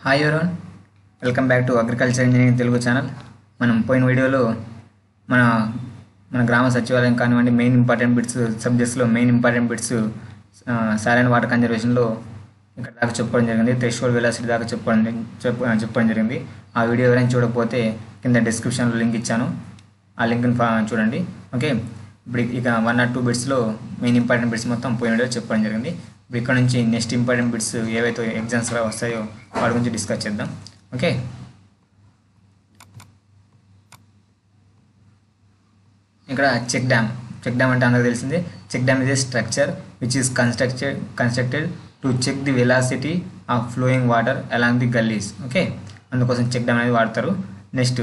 hi everyone welcome back to agriculture engineering Telugu channel మనం పోయిన వీడియోలో మన మన గ్రామ సచివాలయం కానివ్వండి మెయిన్ ఇంపార్టెంట్ బిట్స్ సబ్జెక్ట్స్లో main important bits saline water కన్జర్వేషన్లో ఇక్కడ దాకా చెప్పడం జరిగింది థ్రెషోల్డ్ వెలాసిటీ దాకా చెప్పడం చెప్ప చెప్పడం జరిగింది ఆ వీడియో ఎవరైనా చూడకపోతే కింద డిస్క్రిప్షన్లో లింక్ ఇచ్చాను ఆ లింక్ని ఫా చూడండి ఓకే ఇప్పుడు ఇక వన్ ఆర్ టూ బిట్స్లో మెయిన్ ఇంపార్టెంట్ బిట్స్ మొత్తం పోయిన వీడియో చెప్పడం జరిగింది ఇప్పుడు ఇక్కడ నుంచి నెక్స్ట్ ఇంపార్టెంట్ బిట్స్ ఏవైతే ఎగ్జామ్స్లో వస్తాయో వాటి గురించి డిస్కస్ చేద్దాం ఓకే ఇక్కడ చెక్ డ్యామ్ చెక్ డ్యామ్ అంటే అందరికి తెలిసిందే check dam is a structure which is constructed constructed to check the velocity of flowing water along the gullies okay అందుకోసం చెక్ డ్యామ్ అనేది వాడతారు next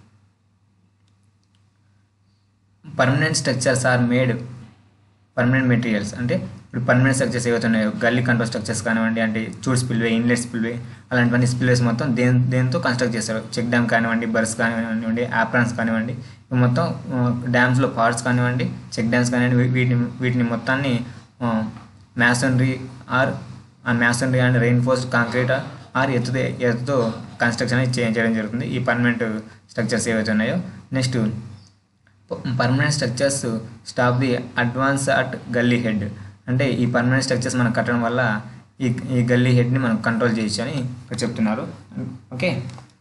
permanent structures are made permanent materials అంటే ఇప్పుడు permanent structures ఏవైతే ఉన్నాయో గల్లీ control structures కానివ్వండి అంటే చూడ్ స్పిల్వే ఇన్లెట్ స్పిల్వే అలాంటివన్నీ స్పిల్వేస్ మొత్తం దేని దేంతో కన్స్ట్రక్ట్ చేస్తారు చెక్ డ్యామ్ కానివ్వండి బర్స్ కానివ్వండి యాప్రాన్స్ కానివ్వండి ఇవి మొత్తం డ్యామ్స్లో పార్ట్స్ కానివ్వండి చెక్ డ్యామ్స్ కానివ్వండి వీ- వీటిని వీటిని మొత్తాన్ని masonry or masonry and reinforced concrete or ఎత్తుతో ఎత్తుతో కన్స్ట్రక్షన్ అనేది చే- చేయడం జరుగుతుంది ఈ పర్మనెంట్ స్ట్రక్చర్స్ ఏవైతే ఉన్నాయో next permanent structures stop the advance at gully head అంటే ఈ పర్మనెంట్ స్ట్రక్చర్స్ మనం కట్టడం వల్ల ఈ ఈ గల్లీ హెడ్ని మనం కంట్రోల్ చేయొచ్చు అని ఇక్కడ చెప్తున్నారు okay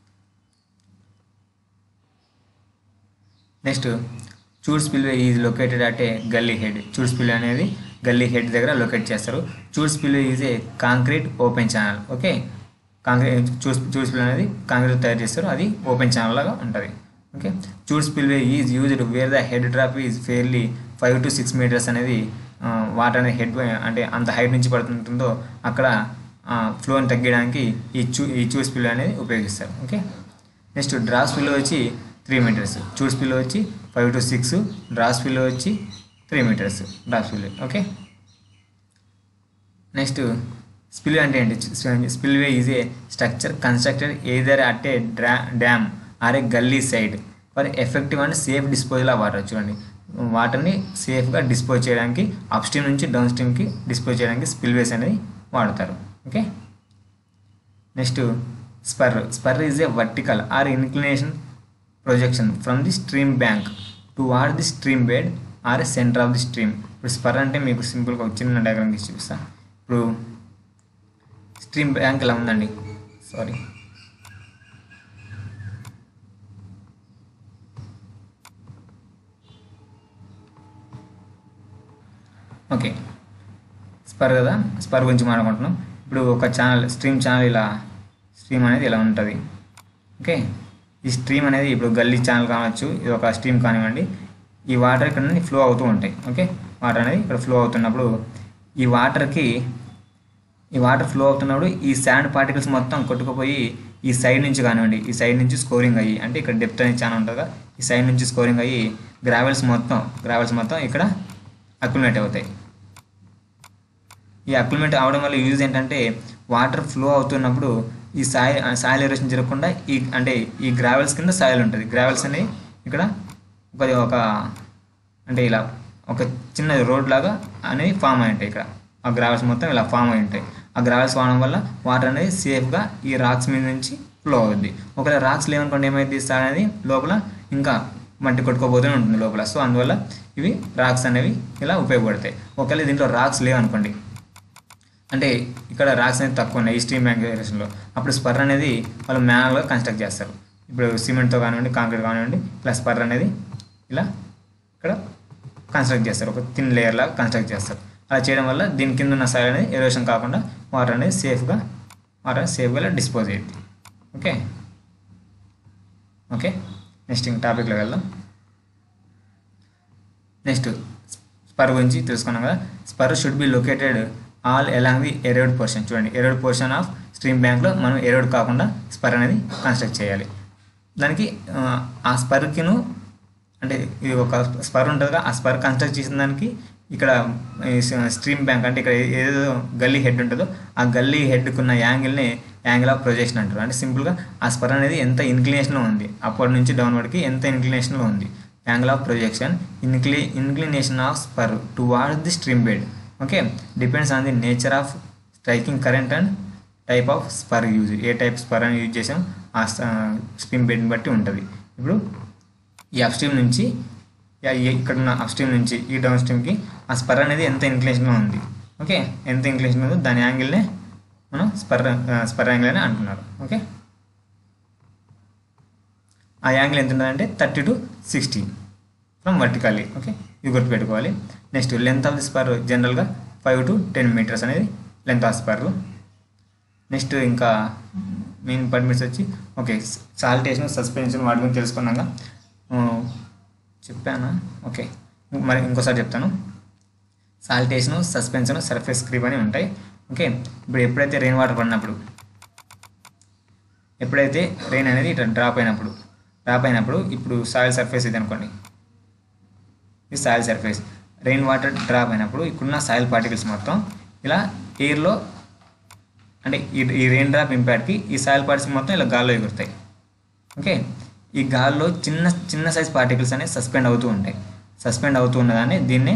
next chute spillway is located at a gully head చూడ్ spillway అనేది గల్లీ హెడ్ దగ్గర లొకేట్ చేస్తారు chute spillway is a concrete open channel okay concrete chute chute spillway అనేది కాంక్రీట్ తయారు చేస్తారు అది ఓపెన్ ఛానల్ లాగా ఉంటుంది okay chute spillway is used where the head drop is fairly five to six metres అనేది water అనేది head అంటే అంత హైట్ నుంచి పడుతుంటుందో అక్కడ ఫ్లోని తగ్గడానికి ఈ చూ ఈ చూడ్ స్పిల్వే అనేది ఉపయోగిస్తారు ఓకే నెక్స్ట్ డ్రా స్పిల్ వచ్చి త్రీ మీటర్స్ చూడ్ స్పిల్ వచ్చి five to six drop spill వచ్చి three metres drop spill okay next spillway అంటే ఏంటి spillway is a structure constructed either at a drop dam or a gully side for effective and safe disposal of water చూడండి వాటర్ని సేఫ్గా dispose చేయడానికి upstream నుంచి డౌన్ స్ట్రీమ్కి dispose చేయడానికి స్పిల్వేస్ అనేది వాడతారు okay next spur spur is a vertical or inclination projection from the stream bank toward the stream bed or centre of the stream ఇప్పుడు స్పర్ అంటే మీకు సింపుల్గా ఒక చిన్న డయాగ్రామ్ తీసి చూపిస్తా ఇప్పుడు స్ట్రీమ్ బ్యాంక్ ఇలా ఉందండి సారీ ఓకే స్పర్ కదా స్పర్ గురించి మాట్లాడుకుంటున్నాం ఇప్పుడు ఒక ఛానల్ స్ట్రీమ్ ఛానల్ ఇలా స్ట్రీమ్ అనేది ఇలా ఉంటుంది ఓకే ఈ స్ట్రీమ్ అనేది ఇప్పుడు గల్లీ ఛానల్ కావచ్చు ఇది ఒక స్ట్రీమ్ కానివ్వండి ఈ వాటర్ ఇక్కడ నుండి ఫ్లో అవుతూ ఉంటాయి ఓకే వాటర్ అనేది ఇక్కడ ఫ్లో అవుతున్నప్పుడు ఈ వాటర్కి ఈ వాటర్ ఫ్లో అవుతున్నప్పుడు ఈ శాండ్ పార్టికల్స్ మొత్తం కొట్టుకుపోయి ఈ సైడ్ నుంచి కానివ్వండి ఈ సైడ్ నుంచి స్కోరింగ్ అయ్యి అంటే ఇక్కడ డెప్త్ అనేది చాలా ఉంటుంది కదా ఈ సైడ్ నుంచి స్కోరింగ్ అయ్యి గ్రావెల్స్ మొత్తం గ్రావెల్స్ మొత్తం ఇక్కడ అక్యుమిలేట్ అవుతాయి ఈ అక్యుమిలేట్ అవడం వల్ల యూజ్ ఏంటంటే వాటర్ ఫ్లో అవుతున్నప్పుడు ఈ సాయిల్ సాయిల్ ఎరోషన్ జరగకుండా ఈ అంటే ఈ గ్రావెల్స్ కింద సాయిల్ ఉంటుంది గ్రావెల్స్ అనేవి ఇక్కడ ఒక ఒక అంటే ఇలా ఒక చిన్న రోడ్ లాగా అనేవి ఫామ్ అయి ఉంటాయి ఇక్కడ ఆ గ్రావెల్స్ మొత్తం ఇలా ఫామ్ అయి ఉంటాయి ఆ గ్రావెల్స్ వాడడం వల్ల వాటర్ అనేది సేఫ్గా ఈ రాక్స్ మీద నుంచి ఫ్లో అవుద్ది ఒకవేళ రాక్స్ లేవనుకోండి ఏమైంది సార్ అనేది లోపల ఇంకా మట్టి కొట్టుకోబోతూనే ఉంటుంది లోపల సో అందువల్ల ఇవి రాక్స్ అనేవి ఇలా ఉపయోగపడతాయి ఒకవేళ దీంట్లో రాక్స్ లేవనుకోండి అంటే ఇక్కడ రాక్స్ అనేది తక్కువ ఉన్నాయి ఈ స్ట్రీమ్ బ్యాంక్ ఏరియాస్లో అప్పుడు స్పర్ అనేది వాళ్ళు మ్యాన్గా కన్స్ట్రక్ట్ చేస్తారు ఇప్పుడు సిమెంట్తో కానివ్వండి కాంక్రీట్ కానివ్వండి ఇలా స్పర్ అనేది ఇలా ఇక్కడ కన్స్ట్రక్ట్ చేస్తారు ఒక థిన్ లేయర్ లాగా కన్స్ట్రక్ట్ చేస్తారు అలా చేయడం వల్ల దీని కింద ఉన్న సైడ్ అనేది ఎరోషన్ కాకుండా వాటర్ అనేది సేఫ్గా వాటర్ సేఫ్గా ఇలా డిస్పోజ్ అయ్యింది ఓకే ఓకే నెక్స్ట్ ఇంక టాపిక్లో వెళ్దాం నెక్స్ట్ స్పర్ గురించి తెలుసుకున్నాం కదా spur should be located all along the eroded portion చూడండి ఎరోడ్ పోర్షన్ ఆఫ్ స్ట్రీమ్ బ్యాంక్లో మనం ఎరోడ్ కాకుండా స్పర్ అనేది కన్స్ట్రక్ట్ చేయాలి దానికి ఆ, ఆ స్పర్కిను అంటే ఇది ఒక స్పర్ ఉంటుంది కదా ఆ స్పర్ కన్స్ట్రక్ట్ చేసిన దానికి ఇక్కడ స్ట్రీమ్ బ్యాంక్ అంటే ఇక్కడ ఏదో గల్లీ హెడ్ ఉంటుందో ఆ గల్లీ హెడ్కి ఉన్న యాంగిల్ని యాంగిల్ ఆఫ్ ప్రొజెక్షన్ అంటారు అంటే సింపుల్గా ఆ స్పర్ అనేది ఎంత ఇన్క్లినేషన్లో ఉంది అప్పటి నుంచి డౌన్వర్డ్కి ఎంత ఇన్క్లినేషన్లో ఉంది యాంగిల్ ఆఫ్ ప్రొజెక్షన్ ఇన్క్లి inclination of spur toward the stream bed okay depends on the nature of striking current and type of spur use a type spur అని యూజ్ చేసాం ఆ స్ట్రీమ్ బెడ్ని బట్టి ఉంటుంది ఇప్పుడు ఈ అప్ స్ట్రీమ్ నుంచి యా- ఈ- ఇక్కడ ఉన్న అప్ స్ట్రీమ్ నుంచి ఈ డౌన్ స్ట్రీమ్కి ఆ స్పర్ అనేది ఎంత ఇంక్లేషన్లో ఉంది ఓకే ఎంత ఇంక్లేషన్ ఉందో దాని యాంగిల్నే మనం స్పర్ స్పర్ యాంగిల్ అని అంటున్నారు ఓకే ఆ యాంగిల్ ఎంత ఉంటుందంటే thirty to sixty from vertically okay ఇది గుర్తుపెట్టుకోవాలి next length of the spur జనరల్గా ఫైవ్ టు టెన్ మీటర్స్ అనేది లెంత్ ఆఫ్ స్పర్ నెక్స్ట్ ఇంకా మెయిన్ పర్మిట్స్ వచ్చి ఓకే సాల్టేషన్ సస్పెన్షన్ వాటి గురించి తెలుసుకున్నాక చెప్పానా ఓకే మరి ఇంకోసారి చెప్తాను సాల్టేషన్ సస్పెన్షన్ సర్ఫేస్ క్రీప్ అని ఉంటాయి ఓకే ఇప్పుడు ఎప్పుడైతే రెయిన్ వాటర్ పడినప్పుడు ఎప్పుడైతే రెయిన్ అనేది ఇట్లా డ్రాప్ అయినప్పుడు డ్రాప్ అయినప్పుడు ఇప్పుడు సాయిల్ సర్ఫేస్ ఇది అనుకోండి ఇది soil surface rain water drop అయినప్పుడు ఇక్కడున్న సాయిల్ పార్టికల్స్ మొత్తం ఇలా ఎయిర్లో అంటే ఈ ఈ రెయిన్ డ్రాప్ ఇంపాక్ట్కి ఈ సాయిల్ పార్టికల్స్ మొత్తం ఇలా గాల్లో ఎగురుతాయి ఓకే ఈ గాల్లో చిన్న చిన్న సైజ్ పార్టికల్స్ అనేవి సస్పెండ్ అవుతూ ఉంటాయి సస్పెండ్ అవుతూ ఉన్నదాన్ని దీన్నే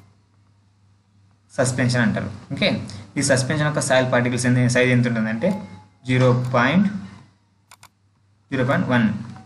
సస్పెన్షన్ అంటారు ఓకే ఈ సస్పెన్షన్ యొక్క సాయిల్ పార్టికల్స్ సైజ్ ఎంత ఉంటుందంటే zero point zero point one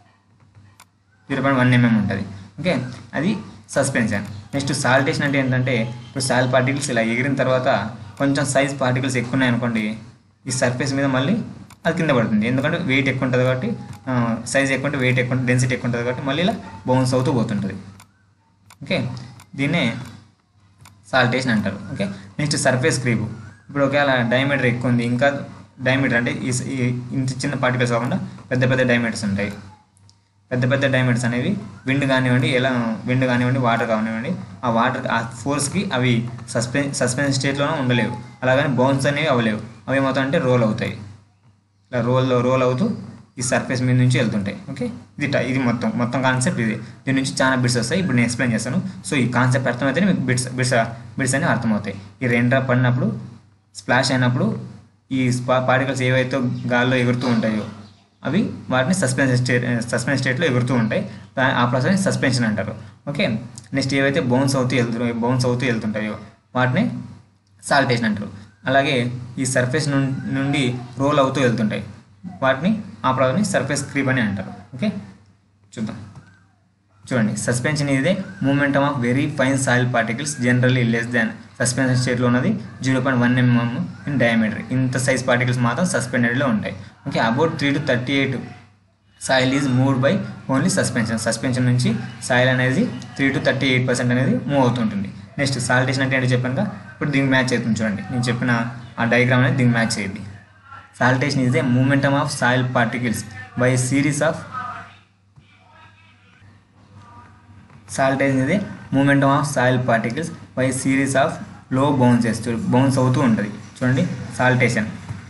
zero point one MM ఉంటుంది ఓకే అది సస్పెన్షన్ నెక్స్ట్ సాల్టేషన్ అంటే ఏంటంటే ఇప్పుడు సాయిల్ పార్టికల్స్ ఇలా ఎగిరిన తర్వాత కొంచెం సైజ్ పార్టికల్స్ ఎక్కువ ఉన్నాయనుకోండి ఈ సర్ఫేస్ మీద మళ్ళీ అది కింద పడుతుంది ఎందుకంటే వెయిట్ ఎక్కువ ఉంటుంది కాబట్టి సైజ్ ఎక్కువ ఉంటే వెయిట్ ఎక్కువ ఉంటుంది డెన్సిటీ ఎక్కువ ఉంటుంది కాబట్టి మళ్ళీ ఇలా బౌన్స్ అవుతూ పోతుంటుంది ఓకే దీన్నే సాల్టేషన్ అంటారు ఓకే నెక్స్ట్ సర్ఫేస్ క్రీపు ఇప్పుడు ఒకవేళ డయామీటర్ ఎక్కువ ఉంది ఇంకా డయామీటర్ అంటే ఈ ఈ ఇంత చిన్న పార్టికల్స్ కాకుండా పెద్ద పెద్ద డయామీటర్స్ ఉంటాయి పెద్ద పెద్ద డైమండ్స్ అనేవి విండ్ కానివ్వండి ఎలా విండ్ కానివ్వండి వాటర్ కానివ్వండి ఆ వాటర్ ఆ ఫోర్స్కి అవి సస్పెన్ సస్పెన్స్ స్టేట్లోనే ఉండలేవు అలాగని బౌన్స్ అనేవి అవ్వలేవు అవి ఏమవుతాయి అంటే రోల్ అవుతాయి ఇలా రోల్ రోల్ అవుతూ ఈ సర్ఫేస్ మీద నుంచి వెళ్తుంటాయి ఓకే ఇది ట- ఇది మొత్తం మొత్తం కాన్సెప్ట్ ఇది దీని నుంచి చాలా బిట్స్ వస్తాయి ఇప్పుడు నేను ఎక్స్ప్లెయిన్ చేస్తాను సో ఈ కాన్సెప్ట్ అర్థమైతే మీకు బిట్స్ బిట్స్ బిట్స్ అనేవి అర్థమవుతాయి ఈ రెయిన్ డ్రాప్ పడినప్పుడు స్ప్లాష్ అయినప్పుడు ఈ స్పా పార్టికల్స్ ఏవైతే గాల్లో ఎగురుతూ ఉంటాయో అవి వాటిని సస్పెన్షన్ స్టేట్ సస్పెన్స్ స్టేట్లో ఎగురుతూ ఉంటాయి దా- ఆ ప్రాసెస్ సస్పెన్షన్ అంటారు ఓకే నెక్స్ట్ ఏవైతే బౌన్స్ అవుతూ వెళ్తున్నాయో బౌన్స్ అవుతూ వెళ్తుంటాయో వాటిని సాల్టేషన్ అంటారు అలాగే ఈ సర్ఫేస్ నుండి రోల్ అవుతూ వెళ్తుంటాయి వాటిని ఆ ప్రాసెస్ని సర్ఫేస్ క్రీప్ అని అంటారు ఓకే చూద్దాం చూడండి సస్పెన్షన్ ఇదే momentum of very fine soil particles generally less than suspension స్టేట్లో ఉన్నది zero point one MM in diameter ఇంత సైజ్ పార్టికల్స్ మాత్రం సస్పెండెడ్లో ఉంటాయి okay about three to thirty eight soil is moved by only suspension suspension నుంచి soil అనేది three to thirty eight percent అనేది move అవుతుంటుంది నెక్స్ట్ సాల్టేషన్ అంటే ఏంటో చెప్పాను కదా ఇప్పుడు దీనికి మ్యాచ్ అవుతుంది చూడండి నేను చెప్పిన ఆ డయాగ్రామ్ అనేది దీనికి మ్యాచ్ అయ్యింది saltation is a momentum of soil particles by series of saltation ఇది momentum of soil particles by series of low bounces bounce అవుతూ ఉంటుంది చూడండి సాల్టేషన్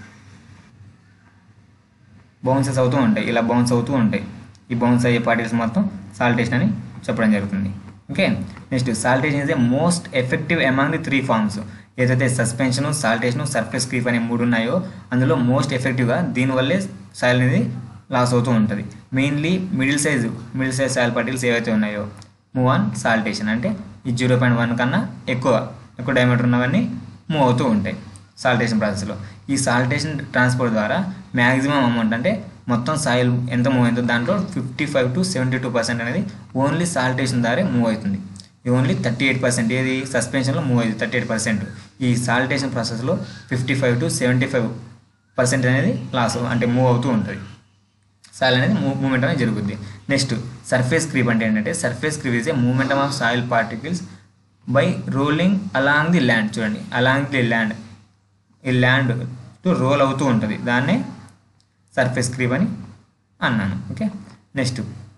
బౌన్సెస్ అవుతూ ఉంటాయి ఇలా బౌన్స్ అవుతూ ఉంటాయి ఈ బౌన్స్ అయ్యే పార్టికల్స్ మొత్తం సాల్టేషన్ అని చెప్పడం జరుగుతుంది okay next saltation is a most effective among the three forms ఏదైతే సస్పెన్షన్ సాల్టేషన్ సర్ఫేస్ క్రీప్ అనే మూడు ఉన్నాయో అందులో మోస్ట్ ఎఫెక్టివ్గా దీనివల్లే సాయిల్ అనేది లాస్ అవుతూ ఉంటుంది mainly middle size middle size soil particles ఏవైతే ఉన్నాయో మూవ్ ఆన్ సాల్టేషన్ అంటే ఈ జీరో పాయింట్ వన్ కన్నా ఎక్కువ ఎక్కువ డయామీటర్ ఉన్నవన్నీ మూవ్ అవుతూ ఉంటాయి సాల్టేషన్ ప్రాసెస్లో ఈ సాల్టేషన్ ట్రాన్స్పోర్ట్ ద్వారా మ్యాక్సిమం అమౌంట్ అంటే మొత్తం సాయిల్ ఎంత మూవ్ అయిందో దాంట్లో fifty five to seventy two percent అనేది ఓన్లీ సాల్టేషన్ ద్వారా మూవ్ అవుతుంది ఈ ఓన్లీ థర్టీ ఎయిట్ పర్సెంట్ ఏది సస్పెన్షన్లో మూవ్ అయింది థర్టీ ఎయిట్ పర్సెంట్ ఈ సాల్టేషన్ ప్రాసెస్లో fifty five to seventy five percent అనేది లాస్ అంటే మూవ్ అవుతూ ఉంటుంది సాయిల్ అనేది మూవ్ మూమెంట్ అనేది జరుగుద్ది నెక్స్ట్ సర్ఫేస్ క్రీప్ అంటే ఏంటంటే surface creep is a momentum of soil particles by rolling along the land చూడండి అలాంగ్ ది ల్యాండ్ ఈ ల్యాండ్ టు రోల్ అవుతూ ఉంటుంది దాన్నే సర్ఫేస్ క్రీప్ అని అన్నాను okay next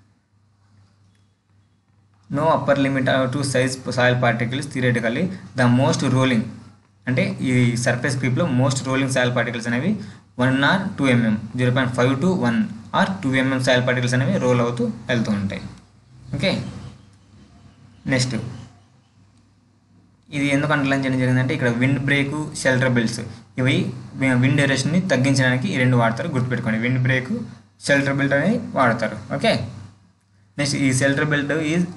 no upper limit to size soil particles theoretically the most rolling అంటే ఈ surface క్రీప్లో మోస్ట్ రోలింగ్ సాయిల్ పార్టికల్స్ అనేవి one or two mm zero point five to one or two mm soil particles అనేవి role అవుతూ వెళ్తూ ఉంటాయి okay next ఇది ఎందుకు అండర్లైన్ చేయడం జరిగిందంటే ఇక్కడ విండ్ బ్రేక్ షెల్టర్ బెల్ట్స్ ఇవి విండ్ డైరెక్షన్ని తగ్గించడానికి ఈ రెండు వాడతారు గుర్తుపెట్టుకోండి విండ్ బ్రేక్ షెల్టర్ బెల్ట్ అనేది వాడతారు ఓకే నెక్స్ట్ ఈ షెల్టర్ బెల్ట్ ఈజ్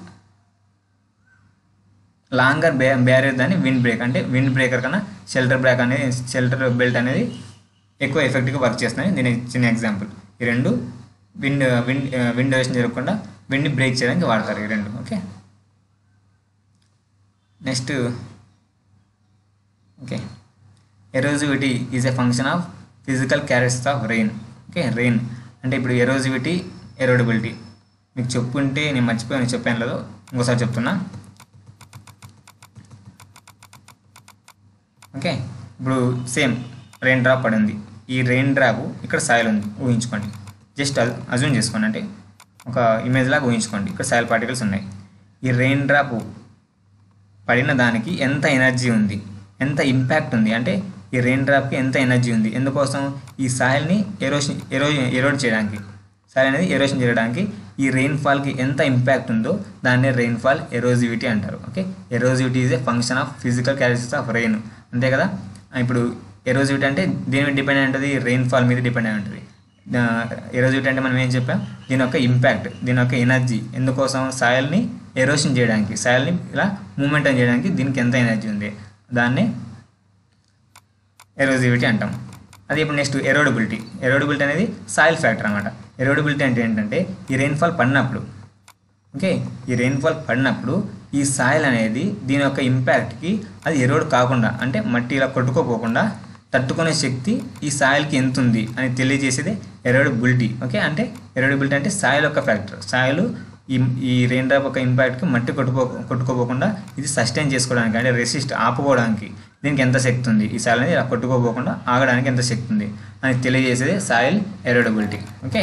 లాంగర్ బ్యా బ్యారియర్ దాన్ని విండ్ బ్రేక్ అంటే విండ్ బ్రేకర్ కన్నా షెల్టర్ బ్రేక్ అనేది షెల్టర్ బెల్ట్ అనేది ఎక్కువ ఎఫెక్టివ్గా వర్క్ చేస్తున్నాయి దీని చిన్న ఎగ్జాంపుల్ ఈ రెండు విండ్ విండ్ విండ్ డైరెక్షన్ జరగకుండా విండ్ని బ్రేక్ చేయడానికి వాడతారు ఈ రెండు okay next okay erosivity is a function of physical characters of rain okay rain అంటే ఇప్పుడు ఎరోజివిటీ ఎరోడబిలిటీ మీకు చెప్పుంటే నేను మర్చిపోయాను చెప్పాను లేదో ఇంకోసారి చెప్తున్నా ఓకే ఇప్పుడు సేమ్ రెయిన్ డ్రాప్ పడింది ఈ రెయిన్ డ్రాప్ ఇక్కడ సాయిల్ ఉంది ఊహించుకోండి జస్ట్ అజూమ్ చేసుకోండి అంటే ఒక ఇమేజ్ లాగా ఊహించుకోండి ఇక్కడ సాయిల్ పార్టికల్స్ ఉన్నాయి ఈ రెయిన్ డ్రాప్ పడిన దానికి ఎంత ఎనర్జీ ఉంది ఎంత ఇంపాక్ట్ ఉంది అంటే ఈ రెయిన్ డ్రాప్కి ఎంత ఎనర్జీ ఉంది ఎందుకోసం ఈ సాయిల్ని ఎరోషన్ ఎరో ఎరోడ్ చేయడానికి సాయిల్ అనేది ఎరోషన్ చేయడానికి ఈ రెయిన్ఫాల్కి ఎంత ఇంపాక్ట్ ఉందో దాన్నే రెయిన్ఫాల్ ఎరోజివిటీ అంటారు okay erosivity is a function of physical characters of rain అంతే కదా ఇప్పుడు ఎరోజివిటీ అంటే దేని మీద డిపెండ్ అయి ఉంటుంది రెయిన్ఫాల్ మీద డిపెండ్ అయి ఉంటుంది ఎరోజివిటీ అంటే మనం ఏం చెప్పాం దీని యొక్క ఇంపాక్ట్ దీని యొక్క ఎనర్జీ ఎందుకోసం సాయిల్ని ఎరోషన్ చేయడానికి సాయిల్ని ఇలా మూమెంటం చేయడానికి దీనికి ఎంత ఎనర్జీ ఉంది దాన్ని ఎరోజివిటీ అంటాం అది ఇప్పుడు నెక్స్ట్ ఎరోడబిలిటీ ఎరోడబిలిటీ అనేది సాయిల్ ఫ్యాక్టర్ అనమాట ఎరోడబిలిటీ అంటే ఏంటంటే ఈ రెయిన్ఫాల్ పడినప్పుడు ఓకే ఈ రెయిన్ఫాల్ పడినప్పుడు ఈ సాయిల్ అనేది దీని యొక్క ఇంపాక్ట్కి అది ఎరోడ్ కాకుండా అంటే మట్టి ఇలా కొట్టుకోపోకుండా తట్టుకునే శక్తి ఈ సాయిల్కి ఎంత ఉంది అని తెలియజేసేది ఎరోడబిలిటీ ఓకే అంటే ఎరోడబిలిటీ అంటే సాయిల్ యొక్క ఫ్యాక్టర్ సాయిల్ ఈ ఈ రెయిన్ డ్రాప్ యొక్క ఇంపాక్ట్కి మట్టి కొట్టుకో కొట్టుకోపోకుండా ఇది సస్టైన్ చేసుకోవడానికి అంటే రెసిస్ట్ ఆపుకోవడానికి దీనికి ఎంత శక్తి ఉంది ఈ సాయిల్ అనేది ఇలా కొట్టుకోపోకుండా ఆగడానికి ఎంత శక్తి ఉంది అని తెలియజేసేది soil erodibility okay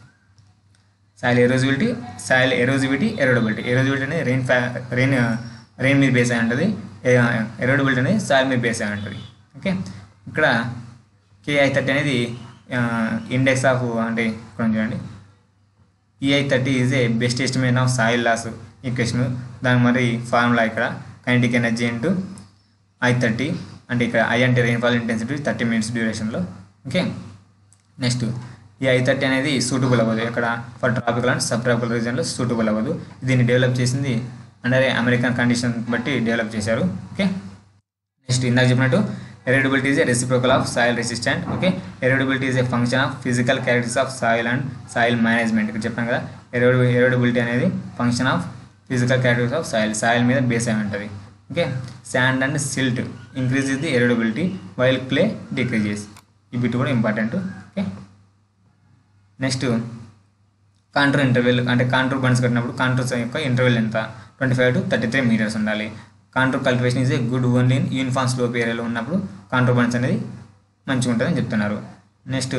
soil erodibility soil erodibility erodibility erodibility అనేది రెయిన్ ఫ్యా రెయిన్ రెయిన్ మీద బేస్ అయి ఉంటుంది ఎరోడబిలిటీ అనేది సాయిల్ మీద బేస్ అయి ఉంటుంది ఓకే ఇక్కడ కేఐ థర్టీ అనేది ఇండెక్స్ ఆఫ్ అంటే కొంచెం చూడండి EI thirty is a best estimation of soil loss equation దాని మరి ఫార్ములా ఇక్కడ kinetic energy into I thirty అంటే ఇక్కడ ఐ అంటే రెయిన్ఫాల్ ఇంటెన్సిటీ థర్టీ మినిట్స్ డ్యూరేషన్లో ఓకే నెక్స్ట్ ఈ ఐ థర్టీ అనేది సూటబుల్ అవ్వదు ఇక్కడ for tropical and subtropical రీజన్లో సూటబుల్ అవ్వదు దీన్ని డెవలప్ చేసింది అండర్ అమెరికన్ కండిషన్ బట్టి డెవలప్ చేశారు ఓకే నెక్స్ట్ ఇందాక చెప్పినట్టు ఎరిడబిలిటీ is a reciprocal of soil resistant okay erodibility is a function of physical characters of soil and soil management ఇక్కడ చెప్పాను కదా ఎరోడ్ ఎరోడబిలిటీ అనేది function of physical characters of soil soil మీద base అయి ఉంటుంది okay sand and silt increase the erodibility while clay decreases ఈ bit కూడా important okay next contour interval అంటే కాంట్రో బండ్స్ కట్టినప్పుడు కాంట్రోస్ యొక్క ఇంటర్వెల్ ఎంత twenty five to thirty three metres ఉండాలి కాంట్రో cultivation is a good only in uniform slope ఏరియాలో ఉన్నప్పుడు contour bunds అనేది మంచిగా ఉంటుందని చెప్తున్నారు next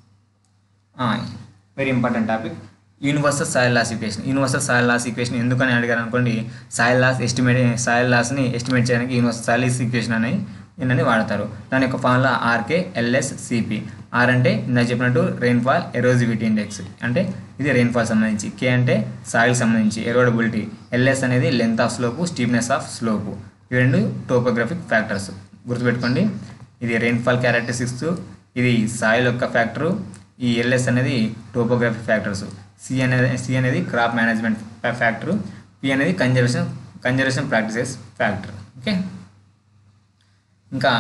very important topic universal soil loss equation universal soil loss equation ఎందుకని అడిగారు అనుకోండి సాయిల్ లాస్ ఎస్టిమేట్ సాయిల్ లాస్ని ఎస్టిమేట్ చేయడానికి యూనివర్సల్ సాయిల్ లాస్ ఈక్వేషన్ అని అని వాడతారు దాని యొక్క formula RK LS CP R అంటే ఇందాక చెప్పినట్టు రెయిన్ఫాల్ ఎరోజివిటీ ఇండెక్స్ అంటే ఇది రెయిన్ఫాల్ సంబంధించి కే అంటే సాయిల్ సంబంధించి ఎరోడబిలిటీ ఎల్ఎస్ అనేది length of slope steepness of slope ఇవి రెండు టోపోగ్రఫిక్ ఫ్యాక్టర్స్ గుర్తుపెట్టుకోండి ఇది రెయిన్ఫాల్ క్యారెక్టరిస్టిక్స్ ఇది సాయిల్ యొక్క ఫ్యాక్టరు ఈ ఎల్ఎస్ అనేది టోపోగ్రఫిక్ ఫ్యాక్టర్స్ సి అనేది సి అనేది క్రాప్ మేనేజ్మెంట్ ఫ్యాక్టరు పి అనేది conservation conservation practices factor okay ఇంకా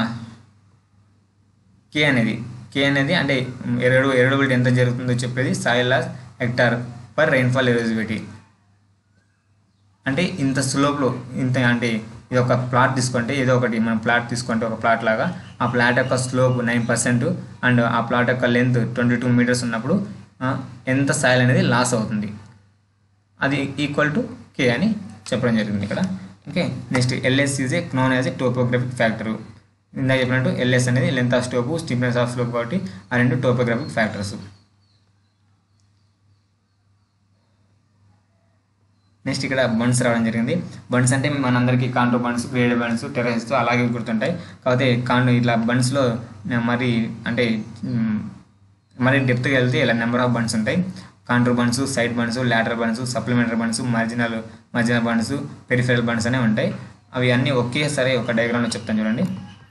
కే అనేది కే అనేది అంటే ఎరడు ఎరడబిలిటీ ఎంత జరుగుతుందో చెప్పేది soil loss hectare per rainfall erodibility అంటే ఇంత స్లోప్లో ఇంత అంటే ఇది ఒక ప్లాట్ తీసుకుంటే ఏదో ఒకటి మనం ప్లాట్ తీసుకుంటే ఒక ప్లాట్ లాగా ఆ ప్లాట్ యొక్క స్లోప్ నైన్ పర్సెంట్ అండ్ ఆ ప్లాట్ యొక్క లెంత్ ట్వంటీ టూ మీటర్స్ ఉన్నప్పుడు ఆ, ఎంత సాయిల్ అనేది లాస్ అవుతుంది అది ఈక్వల్ టు కే అని చెప్పడం జరిగింది ఇక్కడ okay next LS is a known as a topographic factor ఇందాక చెప్పినట్టు ఎల్ఎస్ అనేది length of slope stiffness of slope కాబట్టి ఆ రెండు టోపోగ్రఫిక్ ఫ్యాక్టర్స్ నెక్స్ట్ ఇక్కడ బండ్స్ రావడం జరిగింది బండ్స్ అంటే మనందరికీ contour bunds grade bunds terrace అలాగే గుర్తుంటాయి కాకపోతే కాంటో ఇట్లా బండ్స్లో మరి అంటే మ్, మరి డెప్త్గా వెళ్తే ఇలా నెంబర్ ఆఫ్ బండ్స్ ఉంటాయి contour bunds side bunds lateral bunds supplementary bunds marginal marginal bunds peripheral bunds అనేవి ఉంటాయి అవి అన్నీ ఒకేసారి ఒక డయాగ్రామ్లో చెప్తాను చూడండి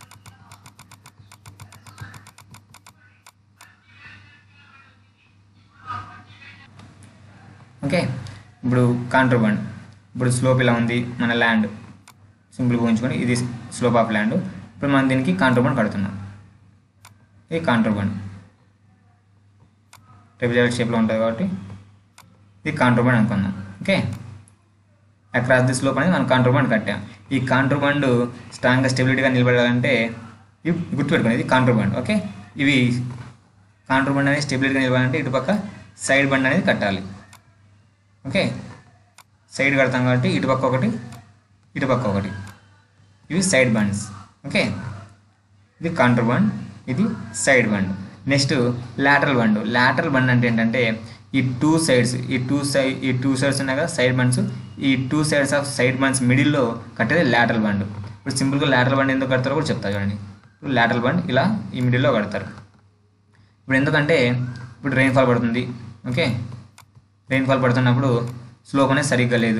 ఓకే ఇప్పుడు కాంట్రో బండ్ ఇప్పుడు స్లోప్ ఇలా ఉంది మన ల్యాండ్ సింపుల్గా ఊహించుకొని ఇది స్లోప్ ఆఫ్ ల్యాండ్ ఇప్పుడు మనం దీనికి కాంట్రో బండ్ కడుతున్నాం ఇది కాంటూర్ బండ్ ట్రెపిజాయిడ్ షేప్లో ఉంటుంది కాబట్టి ఇది కాంటూర్ బండ్ అనుకుందాం ఓకే అక్రాస్ ది స్లోప్ అనేది మనం కాంటూర్ బండ్ కట్టాం ఈ కాంటూర్ బండ్ స్ట్రాంగ్గా స్టెబిలిటీగా నిలబడాలంటే ఇవి గుర్తుపెట్టుకోండి ఇది కాంటూర్ బండ్ ఓకే ఇవి కాంటూర్ బండ్ అనేది స్టెబిలిటీగా నిలబడాలంటే ఇటుపక్క సైడ్ బండ్ అనేది కట్టాలి ఓకే సైడ్ కడతాం కాబట్టి ఇటుపక్క ఒకటి ఇటుపక్క ఒకటి ఇవి సైడ్ బండ్స్ ఓకే ఇది కాంటూర్ బండ్ ఇది side bund next lateral bund lateral bund అంటే ఏంటంటే ఈ టూ సైడ్స్ ఈ టూ సైడ్ ఈ టూ సైడ్స్ ఉన్నాయి కదా సైడ్ బండ్స్ ఈ two sides of side bunds మిడిల్లో కట్టేది లాటరల్ బండ్ ఇప్పుడు సింపుల్గా లాటరల్ బండ్ ఎందుకు కడతారో కూడా చెప్తా చూడండి ఇప్పుడు లాటరల్ బండ్ ఇలా ఈ మిడిల్లో కడతారు ఇప్పుడు ఎందుకంటే ఇప్పుడు రెయిన్ఫాల్ పడుతుంది ఓకే రెయిన్ఫాల్ పడుతున్నప్పుడు స్లోప్ అనేది సరిగ్గా లేదు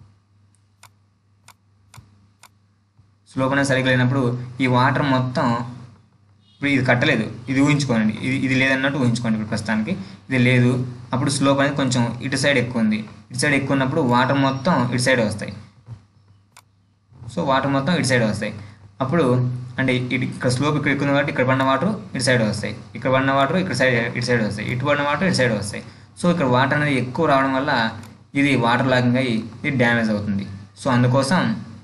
స్లోప్ అనేది సరిగ్గా లేనప్పుడు ఈ వాటర్ మొత్తం ఇప్పుడు ఇది కట్టలేదు ఇది ఊహించుకోండి ఇది ఇది లేదన్నట్టు ఊహించుకోండి ఇప్పుడు ప్రస్తుతానికి ఇది లేదు అప్పుడు స్లోప్ అనేది కొంచెం ఇటు సైడ్ ఎక్కువ ఉంది ఇటు సైడ్ ఎక్కువ ఉన్నప్పుడు వాటర్ మొత్తం ఇటు సైడ్ వస్తాయి సో వాటర్ మొత్తం ఇటు సైడ్ వస్తాయి అప్పుడు అంటే ఇటు ఇక్కడ స్లోప్ ఇక్కడ ఎక్కువ ఉంది కాబట్టి ఇక్కడ పడిన వాటర్ ఇటు సైడ్ వస్తాయి ఇక్కడ పడిన వాటర్ ఇక్కడ సైడ్ ఇటు సైడ్ వస్తాయి ఇటు పడిన వాటర్ ఇటు సైడ్ వస్తాయి సో ఇక్కడ వాటర్ అనేది ఎక్కువ రావడం వల్ల ఇది వాటర్ లాగింగ్ అయ్యి ఇది డ్యామేజ్ అవుతుంది సో అందుకోసం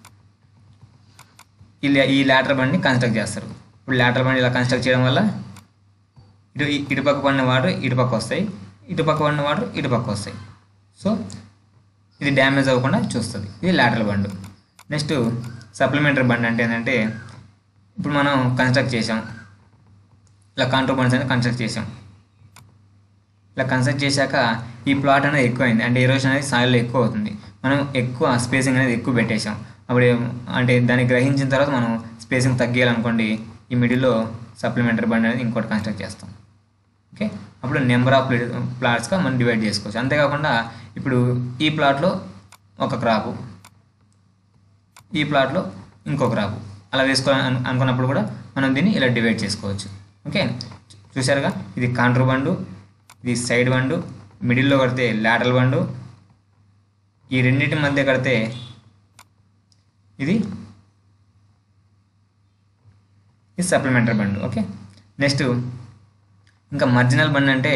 ఈ లా- ఈ లాటర్ బండిని కన్స్ట్రక్ట్ చేస్తారు ఇప్పుడు లాటర్ బండి ఇలా కన్స్ట్రక్ట్ చేయడం వల్ల ఇటు ఇటుపక్క పడిన వాటర్ ఇటుపక్క వస్తాయి ఇటుపక్క పడిన వాటర్ ఇటుపక్క వస్తాయి సో ఇది డ్యామేజ్ అవ్వకుండా చూస్తుంది ఇది lateral bund next supplementary bund అంటే ఏంటంటే ఇప్పుడు మనం కన్స్ట్రక్ట్ చేసాం ఇలా కాంట్రో బండ్స్ అనేది కన్స్ట్రక్ట్ చేసాం ఇలా కన్స్ట్రక్ట్ చేశాక ఈ ప్లాట్ అనేది ఎక్కువైంది అంటే ఎరోషన్ అనేది సాయిల్లో ఎక్కువ అవుతుంది మనం ఎక్కువ స్పేసింగ్ అనేది ఎక్కువ పెట్టేసాం అప్పుడు ఏం- అంటే దాన్ని గ్రహించిన తర్వాత మనం స్పేసింగ్ తగ్గియాలనుకోండి ఈ మిడిల్లో సప్లిమెంటరీ బండ్ అనేది ఇంకోటి కన్స్ట్రక్ట్ చేస్తాం ఓకే అప్పుడు నెంబర్ ఆఫ్ ప్లాట్స్గా మనం డివైడ్ చేసుకోవచ్చు అంతేకాకుండా ఇప్పుడు ఈ ప్లాట్లో ఒక క్రాపు ఈ ప్లాట్లో ఇంకో క్రాపు అలా వేసుకోవాలని అను- అనుకున్నప్పుడు కూడా మనం దీన్ని ఇలా డివైడ్ చేసుకోవచ్చు ఓకే చూసారుగా ఇది కాంట్రూ బండు ఇది సైడ్ బండు మిడిల్లో కడితే లాటరల్ బండు ఈ రెండింటి మధ్య కడితే ఇది ఇది సప్లిమెంటరీ బండ్ ఓకే నెక్స్ట్ ఇంకా మర్జినల్ బండ్ అంటే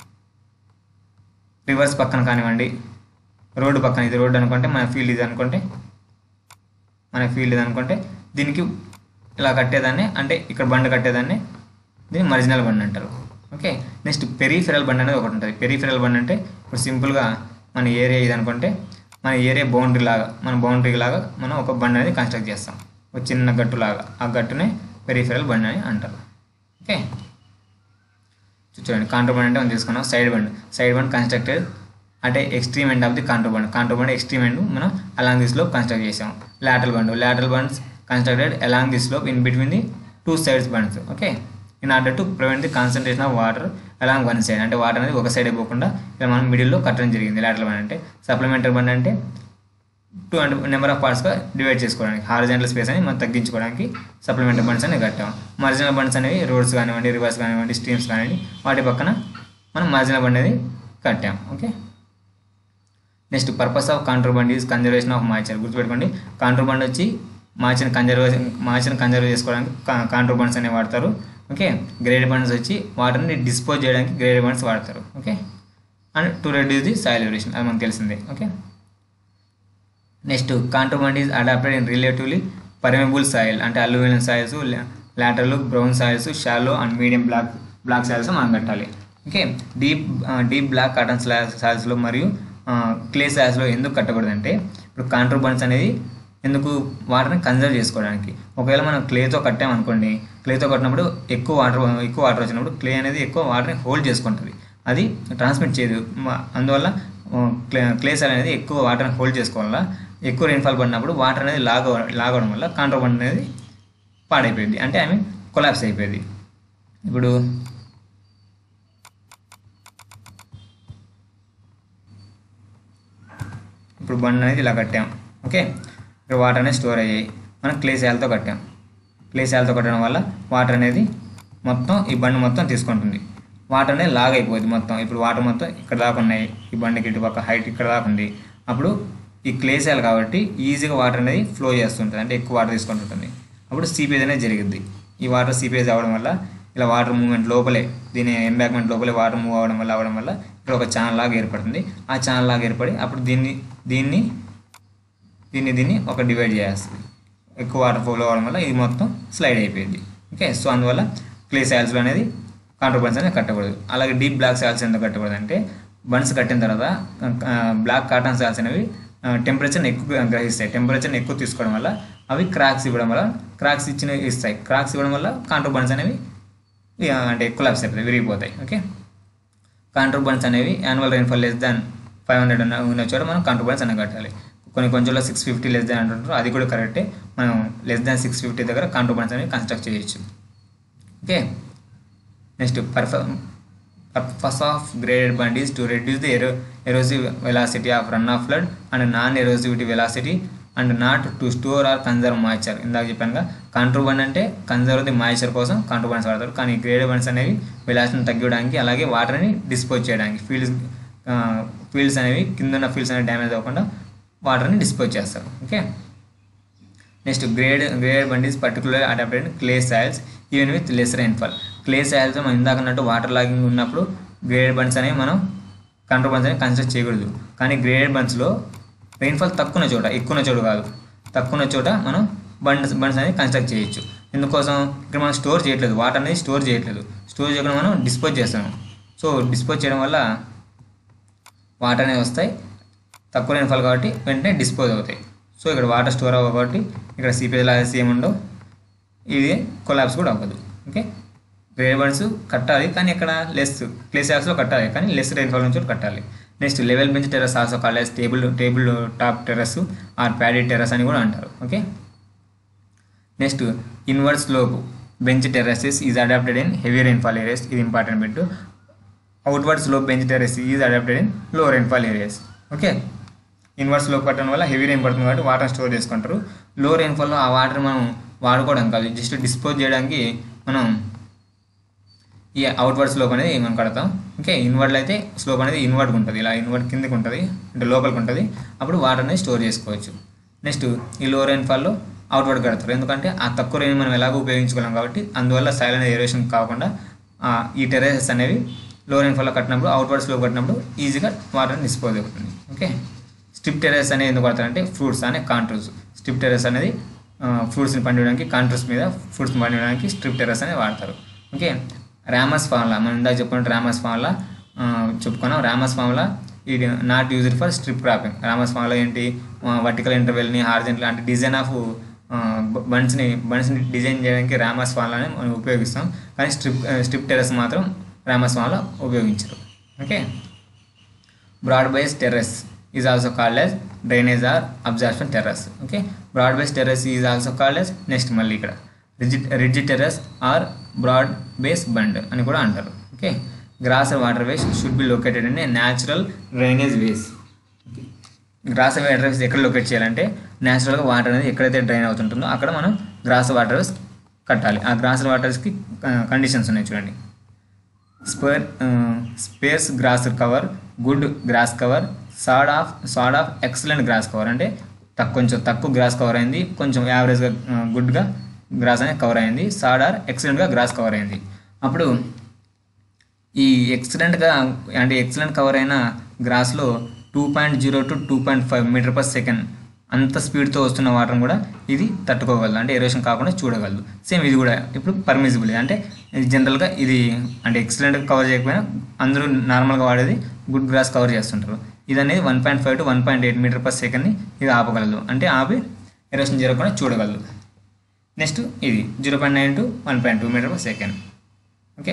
రివర్స్ పక్కన కానివ్వండి రోడ్డు పక్కన ఇది రోడ్డు అనుకుంటే మన ఫీల్డ్ ఇది అనుకుంటే మన ఫీల్డ్ ఇది అనుకుంటే దీనికి ఇలా కట్టేదాన్ని అంటే ఇక్కడ బండ్ కట్టేదాన్ని దీన్ని మర్జినల్ బండ్ అంటారు ఓకే నెక్స్ట్ పెరిఫెరల్ బండ్ అనేది ఒకటి ఉంటుంది పెరిఫెరల్ బండ్ అంటే ఇప్పుడు సింపుల్గా మన ఏరియా ఇది అనుకుంటే మన ఏరియా బౌండరీ లాగా మన బౌండరీ లాగా మనం ఒక బండ్ అనేది కన్స్ట్రక్ట్ చేస్తాం ఒక చిన్న గట్టు లాగా ఆ గట్టునే పెరిఫెరల్ బండ్ అని అంటారు ఓకే చూడండి కాంట్రో బండ్ అంటే మనం తీసుకున్నాం side bund side bund constructed అంటే extreme end of the contour bund contour bund extreme end మనం అలాంగ్ ది స్లోప్ కన్స్ట్రక్ట్ చేసాం lateral bund lateral bunds constructed along the slope in between the two sides bunds okay in order to prevent the concentration of water along one side అంటే water అనేది ఒక side అయిపోకుండా ఇలా మనం మిడిల్లో కట్టడం జరిగింది లాటరల్ బండ్ అంటే సప్లిమెంటరీ బండ్ అంటే టూ అండ్ నెంబర్ ఆఫ్ పార్ట్స్గా డివైడ్ చేసుకోవడానికి హారిజెంటల్ స్పేస్ అని మనం తగ్గించుకోవడానికి సప్లిమెంటరీ బండ్స్ అనేవి కట్టాం మార్జినల్ బండ్స్ అనేవి రోడ్స్ కానివ్వండి రివర్స్ కానివ్వండి స్ట్రీమ్స్ కానివ్వండి వాటి పక్కన మనం మార్జినల్ బండ్ అనేది కట్టాం okay next purpose of contour bund is conservation of moisture గుర్తుపెట్టుకోండి కాంట్రో బండ్ వచ్చి మాచిని కన్జర్వేషన్ మాచిని కన్జర్వ్ చేసుకోవడానికి కాంట్రో బండ్స్ అనేవి వాడతారు ఓకే గ్రేడ్ బండ్స్ వచ్చి వాటర్ని డిస్పోజ్ చేయడానికి గ్రేడ్ బండ్స్ వాడతారు okay and to reduce the soil elevation అది మనకు తెలిసిందే okay next contour bund is adapted in relatively permeable soil అంటే aluminium soils lateral brown soils shallow and medium black black soils మనం కట్టాలి okay deep deep black cotton సాయిల్స్లో మరియు clay సాయిల్స్లో ఎందుకు కట్టకూడదంటే ఇప్పుడు కాంట్రోబండ్స్ అనేది ఎందుకు వాటర్ని కన్జర్వ్ చేసుకోవడానికి ఒకవేళ మనం క్లేతో కట్టామనుకోండి క్లేతో కట్టినప్పుడు ఎక్కువ వాటర్ ఎక్కువ వాటర్ వచ్చినప్పుడు క్లే అనేది ఎక్కువ వాటర్ని హోల్డ్ చేసుకుంటుంది అది ట్రాన్స్మిట్ చేయదు మ- అందువల్ల క్లే క్లే సాయిల్ అనేది ఎక్కువ వాటర్ని హోల్డ్ చేసుకోవాల ఎక్కువ రెయిన్ఫాల్ పడినప్పుడు వాటర్ అనేది లాగ లాగడం వల్ల కాంట్రోబండ్ అనేది పాడైపోయింది అంటే ఐ మీన్ కొలాప్స్ అయిపోయింది ఇప్పుడు ఇప్పుడు బండ్ అనేది ఇలా కట్టాం ఓకే ఇక్కడ వాటర్ అనేది స్టోర్ అయ్యాయి మనం క్లే శాలతో కట్టాం క్లే శాలతో కట్టడం వల్ల వాటర్ అనేది మొత్తం ఈ బండి మొత్తం తీసుకుంటుంది వాటర్ అనేది లాగ్ అయిపోయింది మొత్తం ఇప్పుడు వాటర్ మొత్తం ఇక్కడ దాకా ఉన్నాయి ఈ బండికి ఇటుపక్క హైట్ ఇక్కడ దాకా ఉంది అప్పుడు ఈ క్లే శాల కాబట్టి ఈజీగా వాటర్ అనేది ఫ్లో చేస్తుంటుంది అంటే ఎక్కువ వాటర్ తీసుకుంటుంటుంది అప్పుడు సీపేజ్ అనేది జరిగింది ఈ వాటర్ సీపేజ్ అవ్వడం వల్ల ఇలా వాటర్ మూవ్మెంట్ లోపలే దీని ఎంబాక్మెంట్ లోపలే వాటర్ మూవ్ అవ్వడం వల్ల అవ్వడం వల్ల ఇక్కడ ఒక ఛానల్ లాగా ఏర్పడుతుంది ఆ ఛానల్ లాగా ఏర్పడి అప్పుడు దీన్ని దీన్ని దీన్ని దీన్ని ఒక డివైడ్ చేస్తుంది ఎక్కువ వాటర్ ఫ్లో అవ్వడం వల్ల ఇది మొత్తం స్లైడ్ అయిపోయింది ఓకే సో అందువల్ల క్లే సాయిల్స్లో అనేది కాంట్రోల్ బన్స్ అనేది కట్టకూడదు అలాగే డీప్ బ్లాక్ సాయిల్స్ ఎందుకు కట్టకూడదు అంటే బన్స్ కట్టిన తర్వాత బ్లాక్ కాటన్ సాయిల్స్ అనేవి టెంపరేచర్ని ఎక్కువ గ్రహిస్తాయి టెంపరేచర్ని ఎక్కువ తీసుకోవడం వల్ల అవి క్రాక్స్ ఇవ్వడం వల్ల క్రాక్స్ ఇచ్చిన ఇస్తాయి క్రాక్స్ ఇవ్వడం వల్ల కాంట్రోల్ బన్స్ అనేవి ఇక అంటే కొలాప్స్ అయిపోతాయి విరిగిపోతాయి ఓకే కాంట్రోల్ బన్స్ అనేవి annual rainfall less than five hundred ఉన్న ఉన్న చోట మనం కాంట్రోల్ బన్స్ అన్న కట్టాలి కొన్ని కొంచెంలో సిక్స్ ఫిఫ్టీ లెస్ దాన్ అంటుంటారు అది కూడా కరెక్టే మనం లెస్ దాన్ సిక్స్ ఫిఫ్టీ దగ్గర కాంట్రోల్ బన్స్ అనేవి కన్స్ట్రక్ట్ చేయొచ్చు ఓకే నెక్స్ట్ పర్ఫ purpose of graded bunds to reduce the ఎరో erosive velocity of run off flood and non erosivity velocity and not to store or conserve moisture ఇందాక చెప్పానుగా control bund అంటే conserve the moisture కోసం control bunds వాడతారు కానీ graded bunds అనేవి వెలాసిటీని తగ్గించడానికి అలాగే వాటర్ని డిస్పోజ్ చేయడానికి ఫీల్డ్స్ ఫీల్డ్స్ అనేవి కింద ఉన్న ఫీల్డ్స్ అనేవి డ్యామేజ్ అవ్వకుండా వాటర్ని డిస్పోజ్ చేస్తారు okay next grade grade bunds particular adapted clay soils even with less rainfall clay soils మనం ఇందాక అన్నట్టు వాటర్ లాగింగ్ ఉన్నప్పుడు గ్రేడ్ బండ్స్ అనేవి మనం కంట్రోల్ బండ్స్ అనేవి కన్సిడర్ చేయకూడదు కానీ గ్రేడ్ బండ్స్లో రెయిన్ఫాల్ తక్కువ చోట ఎక్కువ చోటు కాదు తక్కువ చోట మనం బండ్స్ బండ్స్ అనేది కన్స్ట్రక్ట్ చేయొచ్చు ఎందుకోసం ఇక్కడ మనం స్టోర్ చేయట్లేదు వాటర్ అనేది స్టోర్ చేయట్లేదు స్టోర్ చేయకుండా మనం డిస్పోజ్ చేస్తాము సో డిస్పోజ్ చేయడం వల్ల వాటర్ అనేవి వస్తాయి తక్కువ రెయిన్ఫాల్ కాబట్టి వెంటనే డిస్పోజ్ అవుతాయి సో ఇక్కడ వాటర్ స్టోర్ అవ్వదు కాబట్టి ఇక్కడ సిపేజ్ లాగేసి ఏముండవు ఇది కొలాబ్స్ కూడా అవ్వదు ఓకే గ్రేడ్ బండ్స్ కట్టాలి కానీ ఇక్కడ లెస్ ప్లేస్ యాక్స్లో కట్టాలి కానీ లెస్ రెయిన్ఫాల్ నుంచి కట్టాలి next level bench terrace also called table table top terrace or paddy terrace అని కూడా అంటారు okay next inward slope bench terraces is adapted in heavy rainfall areas ఇది important bit outward slope bench terrace is adapted in low rainfall areas okay inward slope కట్టడం వల్ల heavy rain పడుతుంది కాబట్టి water store చేసుకుంటారు లో రెయిన్ఫాల్లో ఆ water మనం వాడుకోవడం కాదు జస్ట్ డిస్పోజ్ చేయడానికి మనం ఈ అవుట్వర్డ్ స్లోప్ అనేది మనం కడతాం ఓకే ఇన్వర్డ్లో అయితే స్లోప్ అనేది ఇన్వర్డ్కి ఉంటుంది ఇలా ఇన్వర్డ్ కిందకి ఉంటుంది అంటే లోపలికి ఉంటుంది అప్పుడు వాటర్ అనేది స్టోర్ చేసుకోవచ్చు నెక్స్ట్ ఈ లో రెయిన్ఫాల్లో అవుట్వర్డ్ కడతారు ఎందుకంటే ఆ తక్కువ రెయిన్ మనం ఎలాగో ఉపయోగించుకోలేం కాబట్టి అందువల్ల సైల్ అనేది ఏరేషన్ కాకుండా ఆ, ఈ టెరెసెస్ అనేవి లో రెయిన్ఫాల్లో కట్టినప్పుడు అవుట్వర్డ్ స్లోప్ కట్టినప్పుడు ఈజీగా వాటర్ డిస్పోజ్ అవుతుంది ఓకే స్ట్రిప్ టెరెస్ అనేది ఎందుకు వాడతారంటే ఫ్రూట్స్ అనే కాంట్రూస్ స్ట్రిప్ టెరెస్ అనేది ఫ్రూట్స్ని పండించడానికి కాంట్రూస్ మీద ఫ్రూట్స్ని పండించడానికి స్ట్రిప్ టెరెస్ అనేది వాడతారు ఓకే రామస్ ఫార్ములా మనం ఇందాక చెప్పుకున్నట్టు రామస్ ఫార్ములా చెప్పుకున్నాం రామస్ ఫార్ములా ఇది not used for strip cropping Ramser's formula ఏంటి వర్టికల్ ఇంటర్వెల్ని హార్జెంటల్ అంటే డిజైన్ ఆఫ్ బండ్స్ని బండ్స్ని డిజైన్ చేయడానికి రామస్ ఫార్ములాని మనం ఉపయోగిస్తాం కానీ స్ట్రిప్ స్ట్రిప్ టెరెస్ మాత్రం రామస్ ఫార్ములా ఉపయోగించరు okay broad base terrace is also called as drainage or absorption terrace okay broad base terrace is also called as next మళ్ళీ ఇక్కడ rigid rigid terrace or broad base bund అని కూడా అంటారు okay grass waterways should be located in a natural drainage ways grass waterways ఎక్కడ locate చేయాలంటే న్యాచురల్గా water అనేది ఎక్కడైతే డ్రైన్ అవుతుంటుందో అక్కడ మనం గ్రాస్ వాటర్ వేస్ కట్టాలి ఆ గ్రాస్ వాటర్స్కి కండిషన్స్ ఉన్నాయి చూడండి sparse sparse grass cover good grass cover sod of sod of excellent grass cover అంటే తక్కువ కొంచెం తక్కువ గ్రాస్ కవర్ అయింది కొంచెం యావరేజ్గా గుడ్గా గ్రాస్ అనేది కవర్ అయింది సాడ్ ఆర్ ఎక్సలెంట్గా గ్రాస్ కవర్ అయింది అప్పుడు ఈ ఎక్సలెంట్గా అంటే ఎక్సలెంట్ కవర్ అయిన గ్రాస్లో two point zero to two point five metre per second అంత స్పీడ్తో వస్తున్న వాటర్ కూడా ఇది తట్టుకోగలదు అంటే ఎరోషన్ కాకుండా చూడగలదు సేమ్ ఇది కూడా ఇప్పుడు పర్మిసిబుల్ అంటే ఇది జనరల్గా ఇది అంటే ఎక్సలెంట్గా కవర్ చేయకపోయినా అందరూ నార్మల్గా వాడేది గుడ్ గ్రాస్ కవర్ చేస్తుంటారు ఇది అనేది one point five to one point eight meter per సెకండ్ని ఇది ఆపగలదు అంటే ఆపి ఎరోషన్ జరగకుండా చూడగలదు నెక్స్ట్ ఇది zero point nine to one point two meter per second okay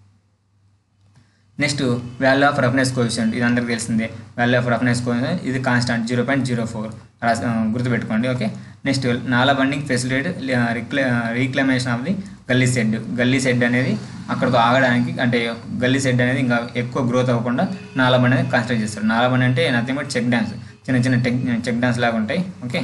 next value of roughness coefficient ఇది అందరికి తెలిసిందే వాల్యూ ఆఫ్ రఫ్నెస్ కోఎఫిషియంట్ ఇది constant zero point zero four గుర్తుపెట్టుకోండి ఓకే నెక్స్ట్ నాలా బండింగ్ ఫెసిలిటీ రిక్లే reclamation of the gully said gully said అనేది అక్కడితో ఆగడానికి అంటే గల్లీ సెడ్ అనేది ఇంకా ఎక్కువ గ్రోత్ అవ్వకుండా నాలా బండి అనేది కన్స్ట్రక్ట్ చేస్తారు నాలా బండి అంటే నథింగ్ బట్ చెక్ డ్యాన్స్ చిన్న చిన్న టెక్ చెక్ డ్యాన్స్ లాగా ఉంటాయి ఓకే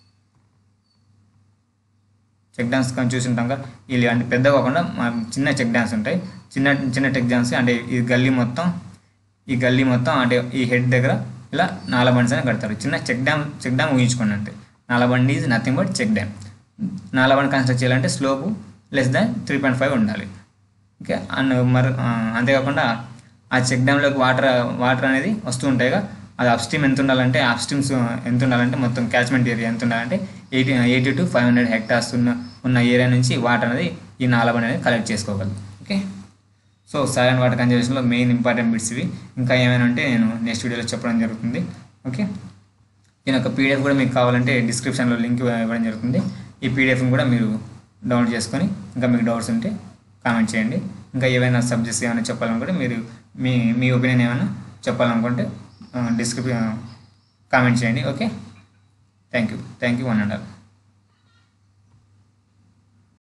చెక్ డ్యాన్స్ కానీ చూసి ఉంటాం కదా వీళ్ళు అంటే పెద్ద కాకుండా మా చిన్న చెక్ డ్యాన్స్ ఉంటాయి చిన్న చిన్న టెక్ డ్యాన్స్ అంటే ఈ గల్లీ మొత్తం ఈ గల్లీ మొత్తం అంటే ఈ హెడ్ దగ్గర ఇలా నాలబండ్స్ అని కడతారు చిన్న చెక్ డ్యామ్ చెక్ డ్యామ్ ఊహించుకోండి అంటే నాలబండి is nothing but check dam నాలబండి కన్స్ట్రక్ట్ చేయాలంటే slope less than three point five ఉండాలి ఓకే అండ్ మరి ఆ, అంతేకాకుండా ఆ చెక్ డ్యామ్లోకి వాటర్ వాటర్ అనేది వస్తూ ఉంటాయిగా అది అప్ స్ట్రీమ్ ఎంత ఉండాలంటే అప్ స్ట్రీమ్స్ ఎంత ఉండాలంటే మొత్తం క్యాచ్మెంట్ ఏరియా ఎంత ఉండాలంటే eighty eighty to five hundred hectares ఉన్న ఉన్న ఏరియా నుంచి వాటర్ అనేది ఈ నాలబ అనేది కలెక్ట్ చేసుకోగలదు okay so soil and water కన్జర్వేషన్లో మెయిన్ ఇంపార్టెంట్ బిట్స్ ఇవి ఇంకా ఏమైనా ఉంటే నేను నెక్స్ట్ వీడియోలో చెప్పడం జరుగుతుంది ఓకే దీని యొక్క పీడిఎఫ్ కూడా మీకు కావాలంటే డిస్క్రిప్షన్లో లింక్ ఇవ్వడం జరుగుతుంది ఈ పీడిఎఫ్ని కూడా మీరు డౌన్లోడ్ చేసుకొని ఇంకా మీకు డౌట్స్ ఉంటే కామెంట్ చేయండి ఇంకా ఏవైనా సబ్జెక్ట్స్ ఏమైనా చెప్పాలనుకుంటే మీరు మీ మీ ఒపీనియన్ ఏమైనా చెప్పాలనుకుంటే డిస్క్రిప్ కామెంట్ చేయండి okay thank you thank you one and all